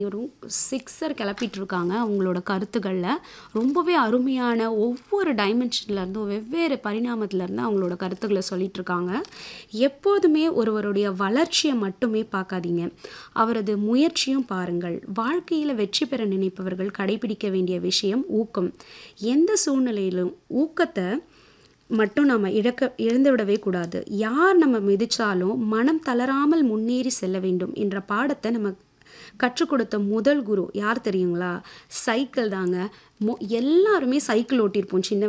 ஒரு சிக்ஸர் கிளப்பிட்டுருக்காங்க அவங்களோட கருத்துக்களில் ரொம்பவே அருமையான ஒவ்வொரு டைமென்ஷன்லேருந்தும் வெவ்வேறு பரிணாமத்திலேருந்து அவங்களோட கருத்துக்களை சொல்லிகிட்ருக்காங்க எப்போதுமே ஒருவருடைய வளர்ச்சியை மட்டுமே பார்க்காதீங்க அவரது முயற்சியும் பாருங்கள் வாழ்க்கையில் வெற்றி பெற நினைப்பவர்கள் கடைபிடிக்க வேண்டிய விஷயம் ஊக்கம் எந்த சூழ்நிலையிலும் ஊக்கத்தை மட்டும் நம்ம இழக்க இழந்து விடவே கூடாது யார் நம்ம மிதிச்சாலும் மனம் தளராமல் முன்னேறி செல்ல வேண்டும் என்ற பாடத்தை நம்ம கற்றுக் கொடுத்த முதல் குரு யார் தெரியுங்களா சைக்கிள் தாங்க மொ எல்லாருமே சைக்கிள் ஓட்டியிருப்போம் சின்ன